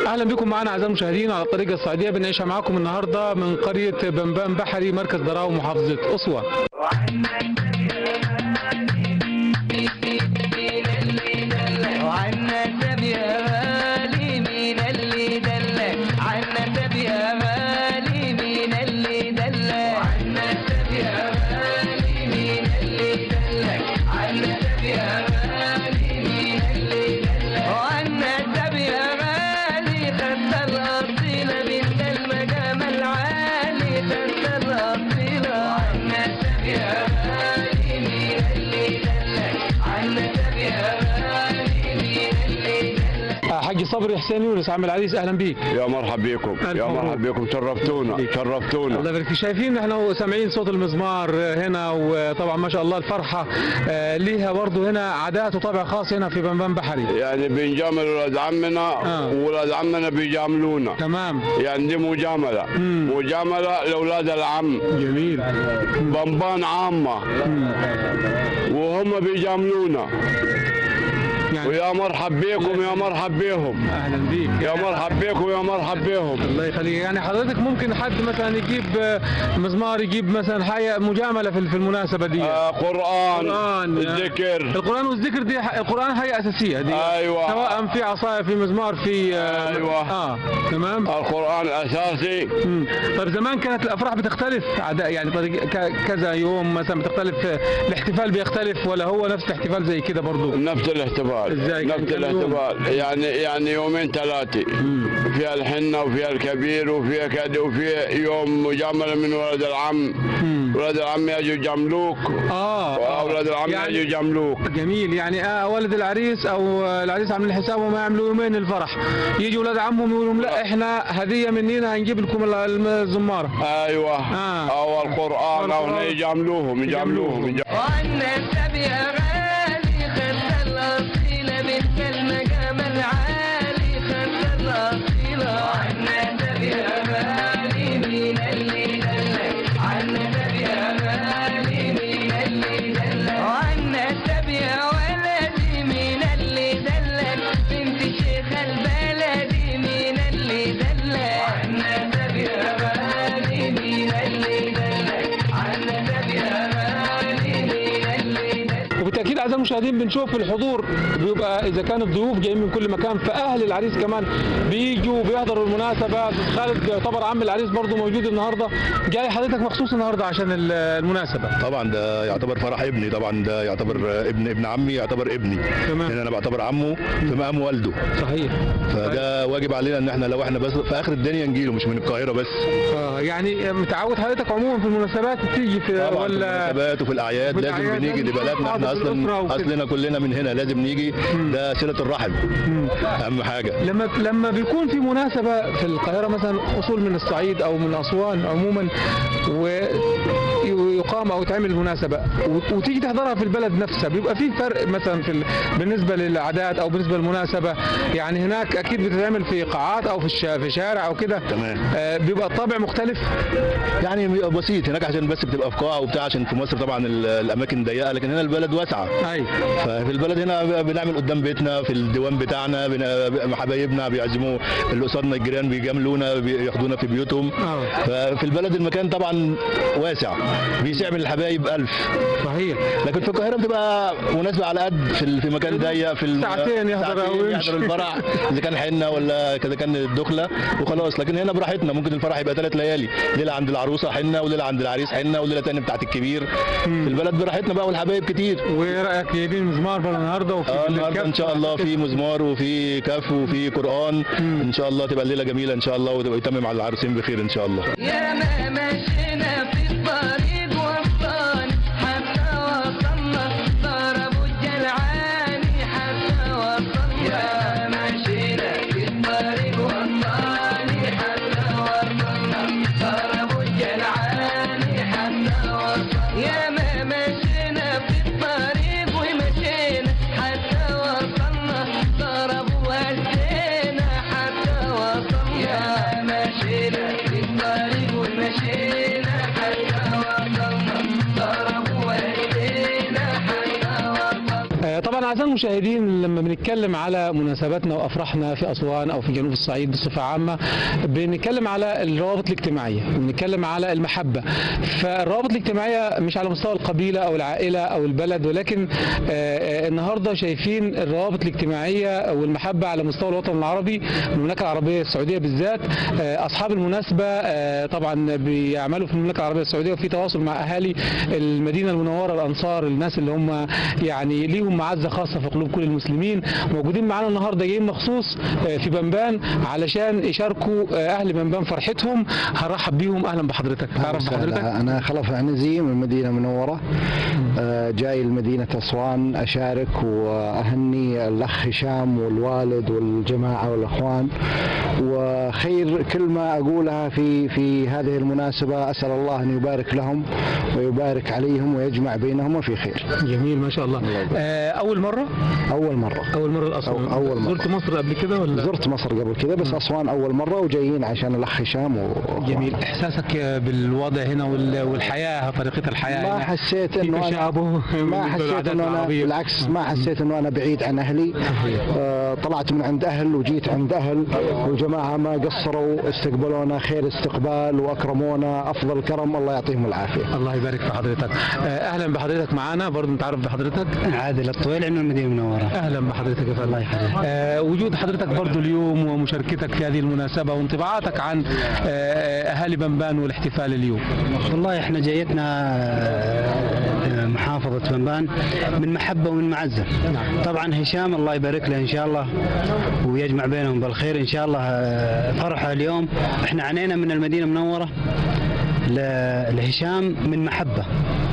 اهلا بكم معنا اعزائي المشاهدين على الطريقه الصعيديه بنعيشها معاكم النهارده من قريه بنبان بحري مركز دراو محافظه اسوان وعنا سبي غالي مين اللي دلك عنا سبي غالي مين اللي دلك وعنا سبي غالي مين اللي دلك عنا سبي غالي مين اللي دلك وعنا سبي غالي خدت الأصيلة بنت المقام العالي خدت الأصيلة وعنا سبي غالي مين اللي دلك عنا سبي غالي مين اللي دلك آه، حاج صبري حسين يونس عامل عريس اهلا بيك يا مرحب بكم ألف يا مبروك. مرحب بكم شرفتونا الله شرفتونا يبارك فيك شايفين احنا سامعين صوت المزمار هنا وطبعا ما شاء الله الفرحه آه، ليها برضه هنا عادات وطابع خاص هنا في بنبان بحري يعني بنجامل ولاد عمنا آه. وولاد عمنا بيجاملونا تمام يعني دي مجاملة مم. مجاملة لأولاد العم جميل بنبان عامة وهم بيجاملونا يعني ويا مرحب بكم يا مرحب بهم اهلا بيك يا مرحب بكم يا مرحب بهم الله يخليك يعني حضرتك ممكن حد مثلا يجيب آه، مزمار يجيب مثلا حاجه مجامله في في المناسبه دي آه قرآن القرآن. الذكر القرآن والذكر دي ح- القرآن حاجة أساسية دي أيوة. سواء في عصاية في مزمار في آه، أيوة. اه تمام القرآن أساسي مم. طيب زمان كانت الأفراح بتختلف عداء يعني طريق ك- كذا يوم مثلا بتختلف آه، الاحتفال بيختلف ولا هو نفس الاحتفال زي كده برضو نفس الاحتفال إزاي؟ كم- نفس كم يوم؟ الاحتفال يعني يعني يومين ثلاثة فيها الحنة وفيها الكبير وفيها كذا وفيها يوم مجاملة من ولد العم مم. ولد العم يجوا يجاملوك اه وأولاد العم يعني- يجوا يجاملوك جميل يعني آه ولد العريس او آه، العريس عاملين حسابهم يعملوا يومين الفرح يجي ولاد عمهم يقولوا لهم لا احنا هديه مننا هنجيب لكم ال- الزماره ايوه آه. او القران او والقرآن. يجاملوهم يجاملوهم يجاملوهم. وعنا سبي غالي خدت الأصيلة بنت المقام العالي خدت الأصيلة وعنا سبي غالي مين اللي دلك عنا سبي غالي مين اللي دلك وعنا سبي ولدي مين اللي دلك بنت شيخ البلدي مين اللي دلك وعنا سبي غالي مين اللي دلك عنا سبي غالي مين اللي دلك وبالتاكيد اعزائي المشاهدين بنشوف الحضور بيبقى اذا كان الضيوف جايين من كل مكان فاهل العريس كمان بيجوا بيحضروا المناسبه أستاذ خالد يعتبر عم العريس برضه موجود النهارده جاي حضرتك مخصوص النهارده عشان ال- المناسبه طبعا ده يعتبر فرح ابني طبعا ده يعتبر ابن ابن عمي يعتبر ابني تمام. لان انا بعتبر عمه في مقام والده صحيح فده واجب علينا ان احنا لو احنا بس في اخر الدنيا نجيله مش من القاهره بس آه يعني متعود حضرتك عموما في المناسبات تيجي في طبعا في ولا المناسبات وفي الاعياد في لازم الأعياد بنيجي دي لازم بلدنا احنا نقعد بالأسرة اصلا وكده. اصلنا كلنا من هنا لازم نيجي ده صله الرحم اهم حاجه لما لما بيكون في مناسبة في القاهرة مثلا أصول من الصعيد أو من أسوان عموما ويقام أو تعمل مناسبة و- وتيجي تحضرها في البلد نفسها بيبقى في فرق مثلا في ال... بالنسبة للعادات أو بالنسبة للمناسبة يعني هناك أكيد بتتعمل في قاعات أو في الش... في شارع أو كده تمام. آه بيبقى الطابع مختلف يعني بيبقى بسيط هناك عشان بس بتبقى في قاعه وبتاع عشان في مصر طبعا ال- الاماكن ضيقه لكن هنا البلد واسعه أي ففي البلد هنا بنعمل قدام بيتنا في الديوان بتاعنا بن- حبايبنا بيعزموا اللي قصادنا الجيران بيجاملونا بياخدونا في بيوتهم آه. ففي البلد المكان طبعا واسع بيسع من الحبايب ألف صحيح لكن في القاهره بتبقى مناسبه على قد في ال- في مكان ضيق في ال- ساعتين يحضر ساعتين أو يمشي. يحضر الفرح اذا كان حنه ولا اذا كان الدخله وخلاص لكن هنا براحتنا ممكن الفرح يبقى ثلاث ليالي ليله عند العروسه حنه وليله عند العريس حنه وليله ثانيه بتاعت الكبير في البلد براحتنا بقى والحبايب كتير وإيه رأيك جايبين مزمار بقى النهارده وفي اه النهارده الكف ان شاء الله في مزمار وفي كف وفي قران ان شاء الله تبقى الليله جميله ان شاء الله ويتمم على العروسين بخير ان شاء الله يا ما مشينا في الطريق وصلنا حتى وصلنا ضربوا الجلعاني حتى وصلنا يا ما مشينا في الطريق وصلنا حتى وصلنا ضربوا الجلعاني حتى وصلنا يا ما مشينا في الطريق ومشينا حتى وصلنا ضربوا هزينا حتى وصلنا يا مشينا في الطريق ومشينا حتى اعزائي المشاهدين لما بنتكلم على مناسباتنا وافراحنا في اسوان او في جنوب الصعيد بصفه عامه بنتكلم على الروابط الاجتماعيه بنتكلم على المحبه فالروابط الاجتماعيه مش على مستوى القبيله او العائله او البلد ولكن آه، آه، النهارده شايفين الروابط الاجتماعيه والمحبه على مستوى الوطن العربي المملكه العربيه السعوديه بالذات آه، اصحاب المناسبه آه، طبعا بيعملوا في المملكه العربيه السعوديه وفي تواصل مع اهالي المدينه المنوره الانصار الناس اللي هم يعني ليهم معزه خاصه في قلوب كل المسلمين موجودين معانا النهارده جايين مخصوص آه، في بنبان علشان يشاركوا آه، اهل بنبان فرحتهم هنرحب بيهم اهلا بحضرتك تعرف بحضرتك أنا خلف عنزي من المدينة المنورة آه، جاي لمدينة أسوان أشارك وأهني الأخ هشام والوالد والجماعة والأخوان وخير كلمة أقولها في في هذه المناسبة أسأل الله أن يبارك لهم ويبارك عليهم ويجمع بينهم وفي خير جميل ما شاء الله آه، اول مره أول مرة اول مره الاسوان أو- أول مرة. زرت مصر قبل كده ولا زرت مصر قبل كذا بس أسوان أول مرة وجايين عشان الأخ هشام وأخوان. جميل احساسك بالوضع هنا وال- والحياه طريقه الحياه ما هنا حسيت في انه انا تشابه ما بالنسبة حسيت للعادات انه انا العربية. بالعكس ما حسيت انه انا بعيد عن اهلي آه طلعت من عند اهل وجيت عند اهل والجماعه ما قصروا استقبلونا خير استقبال واكرمونا افضل كرم الله يعطيهم العافيه الله يبارك في حضرتك آه، اهلا بحضرتك معانا برضه انت عارف بحضرتك عادل الطويل من المدينه المنوره اهلا بحضرتك يا فندم الله يخليك. آه وجود حضرتك برضه اليوم ومشاركتك في هذه المناسبه وانطباعاتك عن آه اهالي بنبان والاحتفال اليوم والله احنا جايتنا آه، محافظة بنبان من محبة ومن معزة طبعا هشام الله يبارك له ان شاء الله ويجمع بينهم بالخير ان شاء الله آه، فرحة اليوم احنا عنينا من المدينة المنورة ل- لهشام من محبة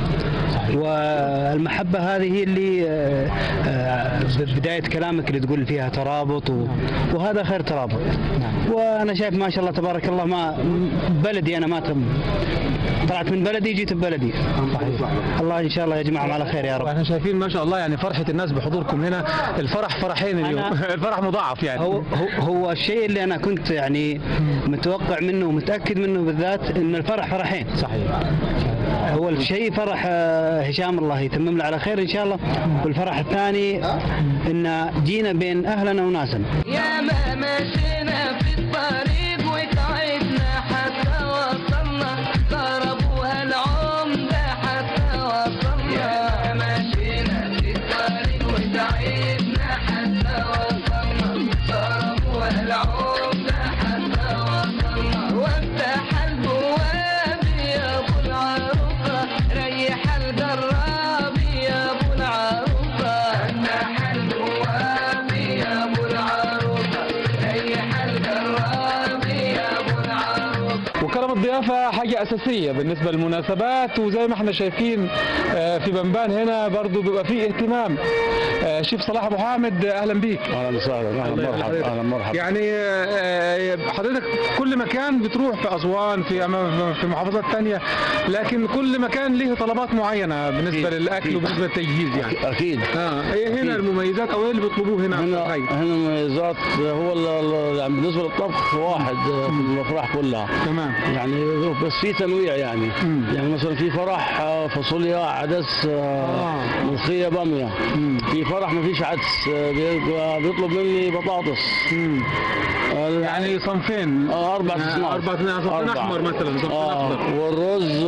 والمحبة هذه هي اللي آه، آه، بداية كلامك اللي تقول فيها ترابط و... وهذا خير ترابط وأنا شايف ما شاء الله تبارك الله ما بلدي أنا ما تم طلعت من بلدي جيت ببلدي الله إن شاء الله يجمعهم على خير يا رب واحنا شايفين ما شاء الله يعني فرحه الناس بحضوركم هنا الفرح فرحين اليوم أنا- الفرح مضاعف يعني هو هو هو الشيء اللي انا كنت يعني متوقع منه ومتاكد منه بالذات ان الفرح فرحين صحيح هو الشيء فرح آه، هشام الله يتمم له على خير ان شاء الله والفرح الثاني ان جينا بين اهلنا وناسنا يا ما مشينا في الطريق وتعبنا حتى وصلنا ضربوها العمدة حتى وصلنا يا ما مشينا في الطريق وتعبنا حتى وصلنا ضربوها العمدة حتى وصلنا وافتح البواب يا ابو العروسة ريح القراب يا ابو العروسة افتح البواب يا ابو العروسة ريح القراب يا ابو العروسة وكرم الضيافة حاجة أساسية بالنسبة للمناسبات وزي ما احنا شايفين آه، في بنبان هنا برضو بيبقى فيه اهتمام آه، شيف صلاح أبو حامد آه، أهلا بيك اهلا وسهلا اهلا الله مرحبا يخليك. اهلا مرحبا يعني آه، حضرتك كل مكان بتروح في أسوان في أما- في محافظات تانية لكن كل مكان له طلبات معينة بالنسبة أكيد، للأكل أكيد. وبالنسبة للتجهيز يعني اكيد اه ايه هنا أكيد. المميزات او ايه اللي بيطلبوه هنا هنا أكتر حاجة؟ هنا المميزات هو ال- ال- يعني بالنسبه للطبخ واحد في الافراح كلها تمام يعني بس في تنويع يعني مم. يعني مثلا في فرح آه، فاصوليا عدس آه، آه. ملوخيه باميه مم. في فرح ما فيش عدس آه، بيبقى- بيطلب مني بطاطس مم. آه، يعني صنفين آه، اربع آه، اصناف أربع أصناف، صنفين أربعة. أحمر مثلاً، صنفين آه، أخضر. والرز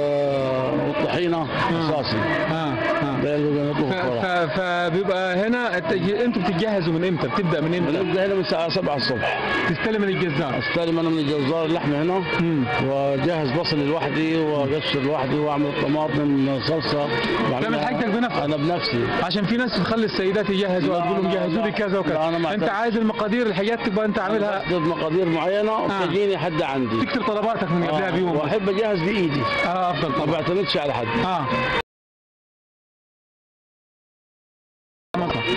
و- والطحينه اساسي اه اه ده اللي نطلبه ف- في الفرح ف- فبيبقى هنا التج... انتوا بتتجهزوا من امتى؟ بتبدا من امتى؟ بنبدا هنا من الساعه 7 الصبح تستلم من الجزار استلم انا من الجزار اللحمه هنا مم. واجهز بصل لوحدي واقشر لوحدي واعمل الطماطم صلصه تعمل حاجتك بنفسك؟ انا بنفسي عشان في ناس تخلي السيدات يجهزوا لا، تقول لهم لا، جهزوا لي لا. كذا وكذا لا، أنا ما انت أعترف. عايز المقادير الحاجات تبقى انت عاملها بحدد مقادير معينه وبتجيني حد عندي تكتب طلباتك من قبلها آه، بيوم واحب اجهز بايدي اه افضل ما طبعا بعتمدش على حد اه مم.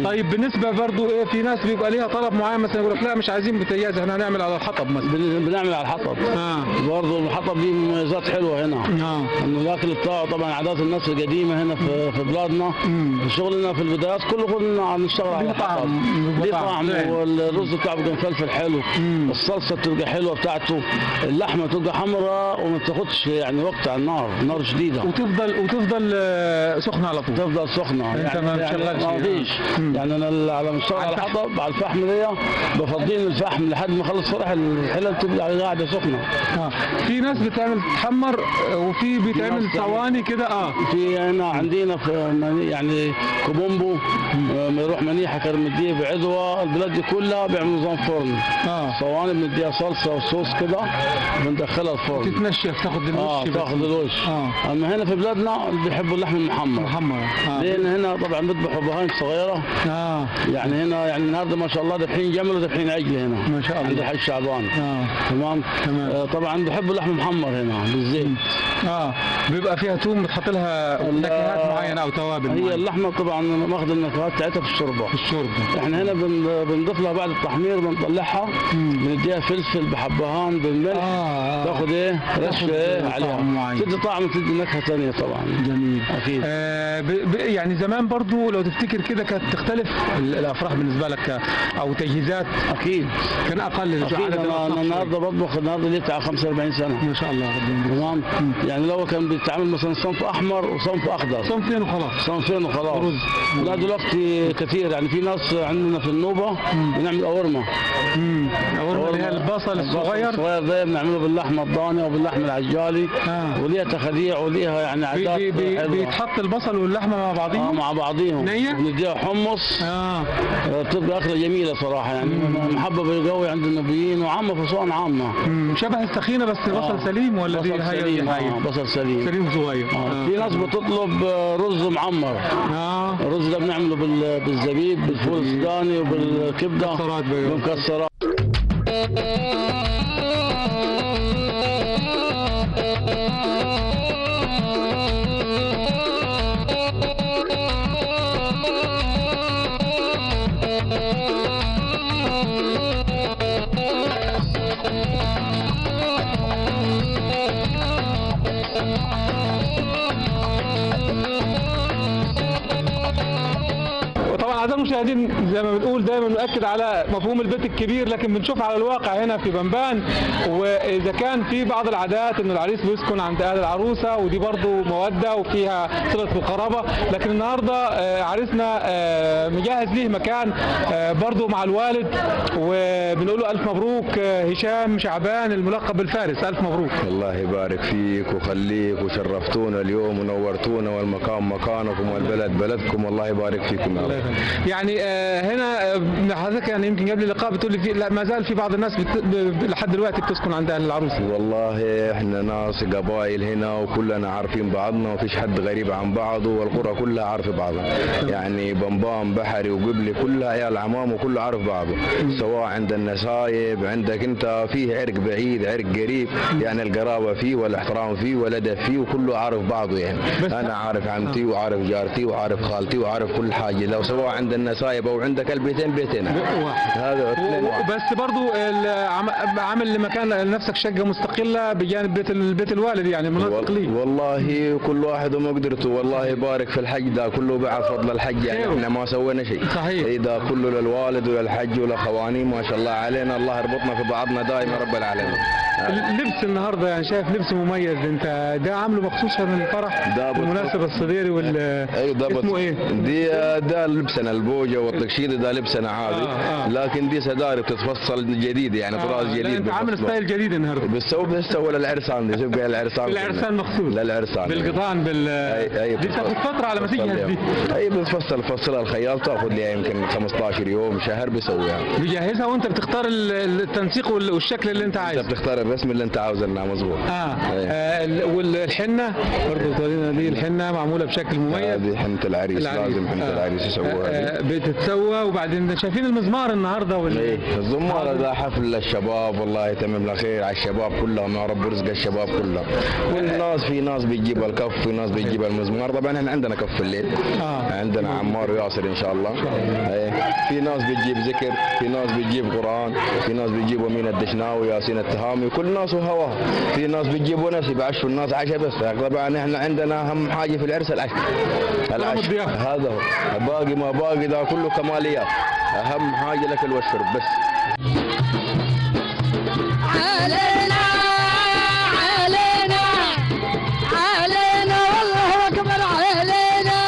طيب بالنسبه برضو ايه في ناس بيبقى ليها طلب معين مثلا يقول لك لا مش عايزين بوتياز احنا هنعمل على الحطب مثلا بن- بنعمل على الحطب اه برضه الحطب دي مميزات حلوه هنا اه انه الاكل بتاعه طبعا عادات الناس القديمه هنا في في بلادنا مم. شغلنا في البدايات كله كنا عم نشتغل على ليه الحطب طعم، ليه ليه طعم، طعم زين. والرز بتاعه بيبقى مفلفل حلو مم. الصلصه بتبقى حلوه بتاعته اللحمه بتبقى حمراء وما بتاخدش يعني وقت على النار نار شديده وتفضل وتفضل آه، سخنه على طول تفضل سخنه أنت ما بتشغلش ما فيش مم. يعني انا ال- على مستوى على على الفحم. الحطب على الفحم دي بفضين الفحم لحد ما اخلص فرح الحلل تبقى قاعده سخنه اه في ناس بتعمل تحمر آه، وفي بتعمل ناس بتعمل- صواني كده اه في هنا عندنا في مني- يعني كوبومبو آه، يروح منيحه كرمديه بعدوى البلاد دي كلها بيعملوا نظام فرن اه صواني بنديها صلصه وصوص كده بندخلها الفرن تتنشف تاخد اه الوش بس. تاخذ الوش اه اما هنا في بلادنا بيحبوا اللحم المحمر محمر اه لان هنا طبعا بيذبحوا بهايم صغيره اه يعني هنا يعني النهارده ما شاء الله ذابحين جمل وذابحين عجل هنا ما شاء الله. عند الحاج شعبان اه تمام تمام. آه طبعا بحبوا اللحم محمر هنا بالزيت اه بيبقى فيها توم بتحط لها نكهات معينه او توابل هي معينة اللحمه طبعا ماخذ النكهات بتاعتها في الشوربه في الشرب احنا هنا بن- بنضيف لها بعد التحمير بنطلعها مم. بنديها فلفل بحبهان بالملح آه. تاخذ ايه رشه ايه طعم عليها معين. تدي طعم تدي نكهه ثانيه طبعا جميل اكيد آه ب ب يعني زمان برضو لو تفتكر كده كانت تختلف ال- الافراح بالنسبه لك ك- او تجهيزات اكيد كان اقل اكيد عدد انا الأصناف أنا شوي. النهارده بطبخ النهارده لي بتاع 45 سنه ما شاء الله ربنا يبارك. تمام يعني لو كان بيتعامل مثلا صنف احمر وصنف اخضر صنفين وخلاص صنفين وخلاص رز. لا دلوقتي كثير يعني في ناس عندنا في النوبه بنعمل اورما امم اللي هي البصل الصغير الصغير ده بنعمله باللحمه الضاني او باللحمه العجالي آه. وليها تخديع وليها يعني بي عادات بي بي حلوة. بيتحط البصل واللحمه مع آه بعضهم مع بعضيهم نية؟ بنديها حمص اه آه، بتبقى اكله جميله صراحه يعني محببه قوي عند النوبيين وعامه في اسوان عامه مم. شبه السخينه بس بصل آه. سليم ولا دي بصل هاي سليم هاي آه بصل سليم سليم صغير آه. في ناس بتطلب آه، رز معمر اه الرز ده بنعمله بال- بالزبيب بالفول السوداني وبالكبده مكسرات بقى. بالمكسرات وطبعا اعزائي المشاهدين زي ما بنقول دايما بنأكد على مفهوم البيت الكبير لكن بنشوف على الواقع هنا في بنبان واذا كان في بعض العادات ان العريس بيسكن عند اهل العروسه ودي برضو موده وفيها صله القرابه لكن النهارده آه، عريسنا آه، مجهز ليه مكان آه، برضو مع الوالد وبنقول له الف مبروك آه، هشام شعبان الملقب بالفارس الف مبروك الله يبارك فيك وخليك وشرفتونا اليوم ونورتونا والمكان مكانكم والبلد بلدكم والله يبارك فيكم يا رب يعني آه، هنا آه، حضرتك يعني يمكن قبل اللقاء بتقول لي في لا ما زال في بعض الناس بت... ب- لحد دلوقتي بتسكن عند اهل العروسه والله احنا ناس قبائل هنا وكلنا عارفين بعضنا وفيش حد غريب عن بعضه والقرى كلها عارفه بعضها يعني بنبام بحري وقبلي كلها عيال عمام وكله عارف بعضه سواء عند النسايب عندك انت فيه عرق بعيد عرق قريب يعني القرابه فيه والاحترام فيه والادب فيه وكله عارف بعضه يعني بس- انا عارف عمتي وعارف جارتي وعارف خالتي وعارف كل حاجه لو سواء عند النسايب او عندك البيتين بيتنا واحد هذا اثنين واحد. بس برضو العم- عامل لمكان لنفسك شقه مستقله بجانب بيت ال- بيت الوالد يعني مناطق لي وال- والله كل واحد ومقدرته والله يبارك في الحج ده كله بعد فضل الحج يعني خيره. احنا ما سوينا شيء صحيح. إيه ده كله للوالد وللحج ولخوانين ما شاء الله علينا الله يربطنا في بعضنا دائما رب العالمين اللبس النهارده يعني شايف لبس مميز انت ده عامله مخصوص عشان الفرح ده بت- بالمناسبه الصديري وال ايوه ده اسمه بت- ايه؟ دي ده لبسنا البوجه والتقشير ده لبسنا عادي آه، آه. لكن دي سداري بتتفصل جديد يعني طراز آه، لا، جديد انت عامل بفصله. ستايل جديد النهارده بتسوي بتسوي للعرسان دي تبقى العرسان بالعرسان مخصوص للعرسان بالقطان بال اي اي دي بتاخد فتره على ما تجهز دي اي بتفصل فصلها الخياط تاخذ لها يمكن 15 يوم شهر بيسويها بيجهزها وانت بتختار ال- التنسيق وال- والشكل اللي انت انت عايزه بتختار الرسم اللي انت عاوزه انها مظبوط اه, أي. آه ال- والحنه برضه تورينا دي الحنه معموله بشكل مميز هذه حنة العريس العريس. لازم حنة آه. العريس يسووها آه، دي. بتتسوى وبعدين شايفين المزمار النهارده وال... ايه الزمارة ده حفل للشباب والله يتمم لها خير على الشباب كلهم يا رب يرزق الشباب كلهم والناس في ناس بتجيب الكف في ناس بتجيب المزمار طبعا احنا عندنا كف في الليل آه. عندنا عمار وياسر ان شاء الله ايه في ناس بتجيب ذكر في ناس بتجيب قران في ناس بتجيب امين الدشناوي ياسين التهامي كل ناس وهواها في ناس بتجيبوا نفسي بعشوا الناس عشاء بس طبعا احنا عندنا اهم حاجه في العرس العشاء العشاء الضيافة. هذا هو باقي ما باقي ده كله كماليات اهم حاجه الاكل والشرب بس علينا علينا علينا والله اكبر علينا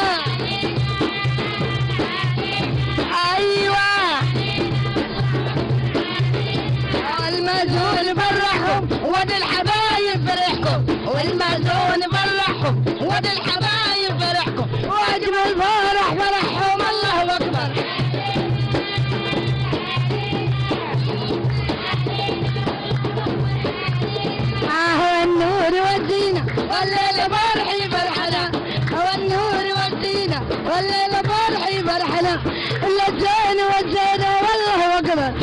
ايوه المزون فرحهم ود الحبايب فرحكم والمزون فرحهم ود الحبايب فرحكم واجمل فرح فرحهم الله اكبر هو النور والزينة والليل فرحي فرحنا هو النور والزينة والليل فرحي فرحنا اللجان والزينة والله أكبر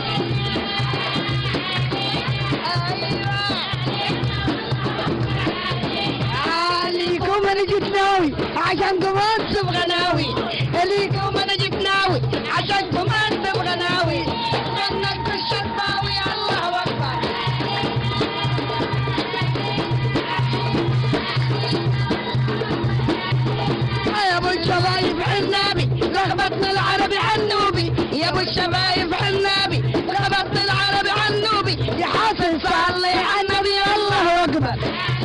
عليكم انا جيت ناوي عشانكم انتم غناوي عليكم انا جيت ناوي عشانكم انتم غناوي منك الشرباوي الله اكبر يا ابو الشبايب عنابي لخبطنا العربي عنوبي يا ابو الشبايب عنابي لخبطنا العربي عنوبي يا حسن صلي على النبي الله اكبر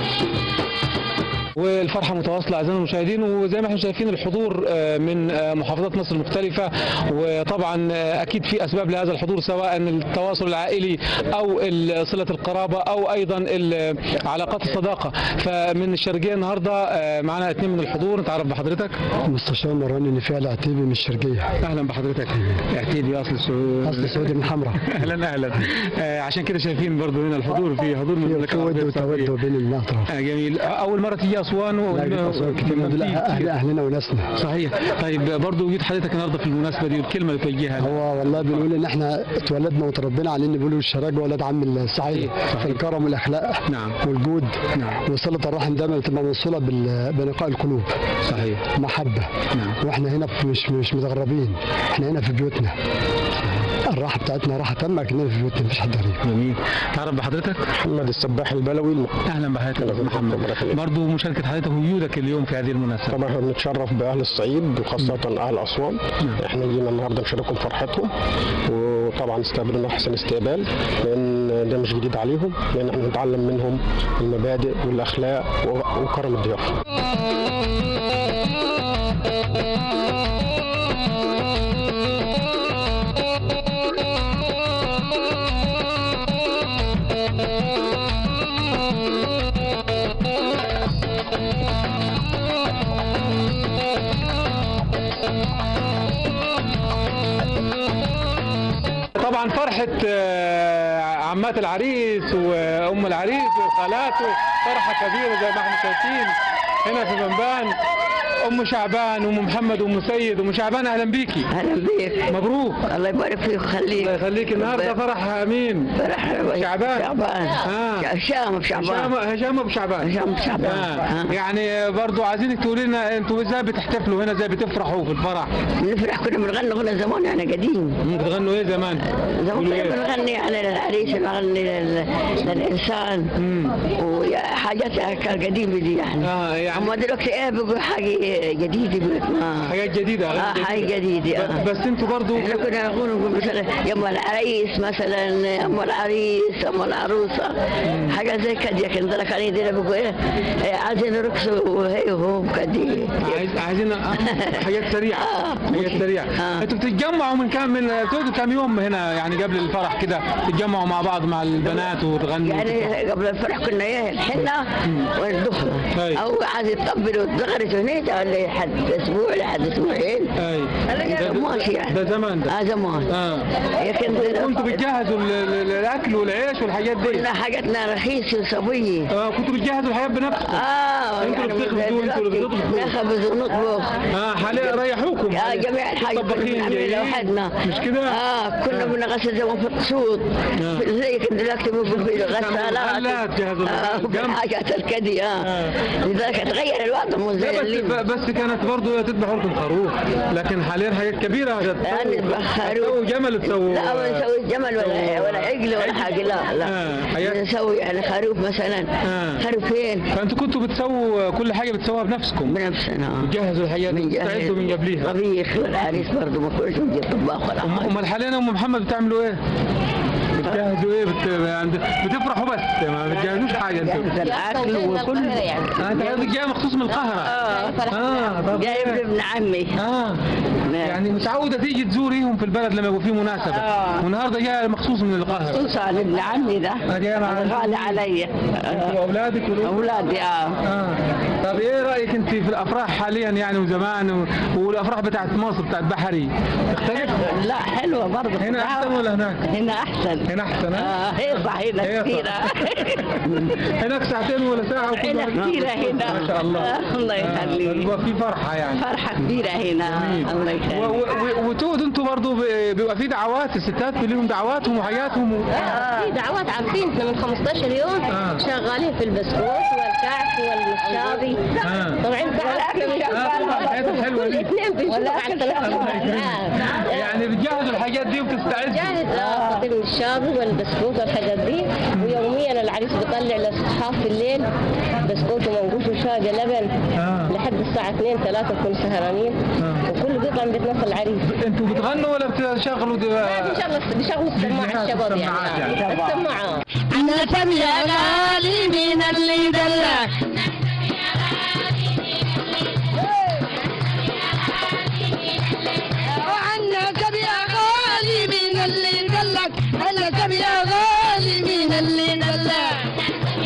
والفرحه متواصله اعزائنا المشاهدين وزي ما احنا شايفين الحضور آه، من آه، محافظات مصر المختلفه وطبعا آه، اكيد في اسباب لهذا الحضور سواء التواصل العائلي او ال- صله القرابه او ايضا ال- علاقات الصداقه فمن الشرقيه النهارده آه، معنا اثنين من الحضور نتعرف بحضرتك مستشار مراني نفيع العتيبي من الشرقية اهلا بحضرتك اعتيدي اصل سعود أصل سعودي من حمراء اهلا اهلا آه، عشان كده شايفين برضو هنا الحضور في حضور من في المملكه ود العربيه وتود السعوديه بين الأطراف آه، جميل اول مره تيجي اسوان و... لا جيت أسوان كتير في- لا أهل أهلنا وناسنا صحيح طيب برضو وجود حضرتك النهارده في المناسبه دي الكلمه اللي توجهها لها. هو والله بنقول ان احنا اتولدنا وتربينا على ان بيقولوا الشراج ولد عم السعيد في الكرم والاخلاق نعم. والجود نعم. وصله الرحم دايما تبقى موصوله بال- بنقاء القلوب صحيح محبه نعم. واحنا هنا في- مش مش متغربين احنا هنا في بيوتنا الراحه بتاعتنا راحه تامه لكننا في بيوتنا مفيش حد غريب جميل تعرف بحضرتك محمد السباح البلوي اهلا بحضرتك يا أستاذ محمد برضو مشاركه حضرتك وجودك اليوم في هذه المناسبه طبعا احنا بنتشرف باهل الصعيد وخاصه اهل اسوان احنا جينا النهارده نشاركهم فرحتهم وطبعا استقبلنا احسن استقبال لان ده مش جديد عليهم لان احنا بنتعلم منهم المبادئ والاخلاق و- وكرم الضيافه طبعا فرحه آه، عمات العريس وام العريس وخالاته فرحه كبيره زي ما احنا شايفين هنا في بنبان ام شعبان وام محمد وام سيد ام شعبان اهلا بيكي اهلا بيك مبروك الله يبارك فيك ويخليك الله يخليك النهارده فرح مين فرح شعبان. شعبان آه. هشام بشعبان هشام هشام ابو شعبان هشام أبو شعبان. آه. آه. يعني برضو عايزينك تقولي لنا انتوا ازاي بتحتفلوا هنا ازاي بتفرحوا في الفرح نفرح كنا بنغني غنى زمان احنا قديم ممكن تغنوا ايه زمان زمان تقولوا كنا ايه بنغني يعني للعريس ونغني لل- للانسان وحاجات القديمه دي يعني اه يعني اما دلوقتي ايه بيقول حاجه جديده بيقول ما حاجات جديده اه أغاني حاجه جديدة. جديده ب- آه. بس انتوا برضو احنا كنا نقول نقول مثلا يا ام العريس مثلا يا ام العريس يا ام العروسه حاجه زي كده لكن ذلك عليه دي بيقول ايه إيه، عايزين نرقصوا وهي وهو كده عايز عايزين آه، حاجات سريعه آه. حاجات سريعه آه. انتوا بتتجمعوا من كام من بتقعدوا كام يوم هنا يعني قبل الفرح كده تتجمعوا مع بعض مع البنات وتغنوا يعني قبل الفرح كنا ايه الحنه والدخله أي. او عايز تقبل وتزغرت هناك ولا حد اسبوع لحد اسبوعين اي ده ماشي يعني ده زمان ده اه زمان اه لكن كنتوا بتجهزوا ال- ال- الاكل والعيش والحاجات دي كنا حاجتنا رخيصه وصبيه اه كنتوا بتجهزوا الحاجات بنفسكم اه انتوا اللي بتخبزوا انتوا اللي بتطبخوا نخبز ونطبخ اه حاليا ريحوكم يا جميع الحاجات كنا طباخين بنعملها جايين لوحدنا مش كده؟ اه كنا بنغسل زمان في القصود زي كده دلوقتي بيقول في محلات غسالات جهزوا اه جنب. حاجات الكدي اه لذلك تغير الوضع مو زي لا اللي بس بس كانت برضه تذبحوا لكم خروف لكن حاليا حاجات كبيره يعني تسووا خروف جمل تسووا لا ما نسوي جمل ولا ولا عجل ولا حاجه لا لا آه، حاجات- نسوي يعني خروف مثلا آه. خروفين فانتوا كنتوا بتسووا كل حاجه بتسووها بنفسكم بنفسنا بتجهزوا الحاجات بتستعدوا من قبليها طبيخ والعريس برضه ما كلش بنجيب طباخ ولا أم- حاجه امال حاليا ام محمد بتعملوا ايه؟ بتجهزوا ايه؟ بت... يعني بتفرحوا بس ما بتجهزوش حاجه انتوا جاهز الاكل وكل آه، انت قصدك جاي مخصوص من القاهره اه اه طب جايب إيه؟ ابن عمي اه يعني متعوده تيجي تزوريهم في البلد لما يبقى في مناسبه آه. والنهارده جايه مخصوص من القاهره خصوصا عن ابن عمي ده آه، جايه مع هذا غالي علي انتوا واولادك والأم؟ اولادي اه اه طب ايه رايك انت في الافراح حاليا يعني وزمان و... والافراح بتاعت مصر بتاعت بحري تختلف؟ لا حلوه برضه هنا احسن ولا هناك؟ هنا احسن هنا احسن ها؟ اه هيصة هنا هيصة. كثيرة هناك ساعتين ولا ساعه وكل هنا واحد- كثيرة هنا ما شاء الله آه، الله يخليك يبقى في فرحه يعني فرحة كبيرة هنا الله و- يخليك و- و- وتقعدوا انتوا برضه ب- بيبقى في دعوات الستات لهم دعواتهم وحاجاتهم و... في دعوات عارفين احنا من 15 يوم آه. شغالين في البسكوت والكعك والمشابي آه. طبعا تعرف احنا من آه، طبعاً، الحاجات الحلوة كل دي. اثنين بنشوف عن ثلاث الله يكرمك. يعني بتجهزوا الحاجات دي وبتستعدوا جاهز اه فطير الشابي والبسكوت والحاجات دي ويوميا العريس بيطلع لاصحاب في الليل بسكوت ومنقوش وشاي لبن آه. لحد الساعة 2 3 نكون سهرانين آه. وكله بيطلع من بيت نص العريس انتوا بتغنوا ولا بتشغلوا دي... ما بيشغلوا بيشغلوا السماعة الشباب السماعات يعني يعني. آه، السماعة أنا سمي غالي من اللي دلك وعنا سبي غالي من اللي دلك أنا سبي غالي من اللي دلك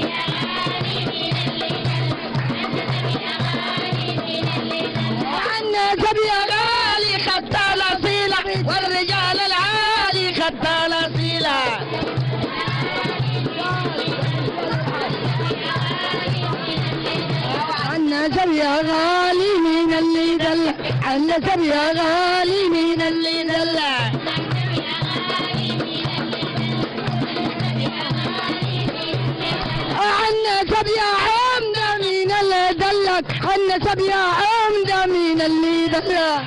وعنا سبي غالي خدت الأصيلة والرجال العالي خدت الأصيلة عنا سبيا غالي من اللي دلع عنا سبيا غالي من اللي دلع عنا سبيا عمدة من اللي دلك عنا سبيا عمدة من اللي دلك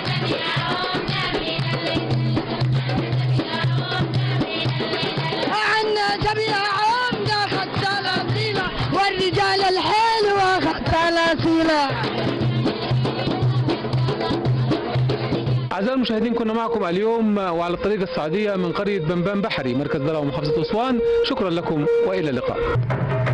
عنا سبيا عمدة خدت الأصيلة والرجال الحلوة خدت الأصيلة أعزائي المشاهدين كنا معكم اليوم وعلى الطريق الصعيدية من قرية بنبان بحري مركز بلوى محافظة أسوان شكرا لكم وإلى اللقاء